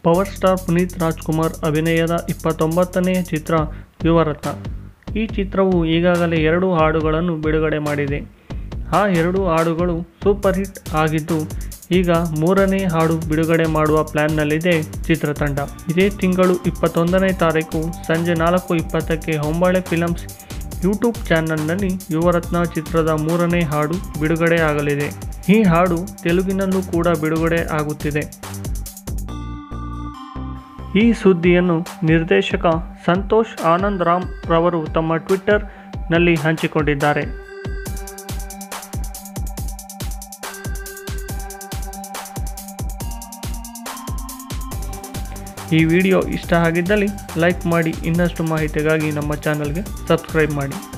power star Puneeth Rajkumar ಅಭಿನಯದ ಇಪ್ಪತ್ತೊಂಬತ್ತನೇ ಚಿತ್ರ ಯುವರತ್ನ ಈ ಚಿತ್ರವು ಈಗಾಗಲೇ ಎರಡು ಹಾಡುಗಳನ್ನು ಬಿಡುಗಡೆ ಮಾಡಿದೆ ಆ ಎರಡು ಹಾಡುಗಳು ಸೂಪರ್ ಹಿಟ್ ಆಗಿದ್ದು ಈಗ ಮೂರನೇ ಹಾಡು ಬಿಡುಗಡೆ ಮಾಡುವ ಪ್ಲ್ಯಾನ್ನಲ್ಲಿದೆ ಚಿತ್ರತಂಡ ಇದೇ ತಿಂಗಳು ಇಪ್ಪತ್ತೊಂದನೇ ತಾರೀಕು ಸಂಜೆ ನಾಲ್ಕು ಇಪ್ಪತ್ತಕ್ಕೆ ಹೊಂಬಾಳೆ ಫಿಲಮ್ಸ್ ಯೂಟ್ಯೂಬ್ ಚಾನಲ್ನಲ್ಲಿ ಯುವರತ್ನ ಚಿತ್ರದ ಮೂರನೇ ಹಾಡು ಬಿಡುಗಡೆ ಆಗಲಿದೆ ಈ ಹಾಡು ತೆಲುಗಿನಲ್ಲೂ ಕೂಡ ಬಿಡುಗಡೆ ಆಗುತ್ತಿದೆ ಈ ಸುದ್ದಿಯನ್ನು ನಿರ್ದೇಶಕ ಸಂತೋಷ್ ಆನಂದ್ ರಾಮ್ ರವರು ತಮ್ಮ ಟ್ವಿಟ್ಟರ್ನಲ್ಲಿ ಹಂಚಿಕೊಂಡಿದ್ದಾರೆ ಈ ವಿಡಿಯೋ ಇಷ್ಟ ಆಗಿದ್ದಲ್ಲಿ ಲೈಕ್ ಮಾಡಿ ಇನ್ನಷ್ಟು ಮಾಹಿತಿಗಾಗಿ ನಮ್ಮ ಚಾನಲ್ಗೆ ಸಬ್ಸ್ಕ್ರೈಬ್ ಮಾಡಿ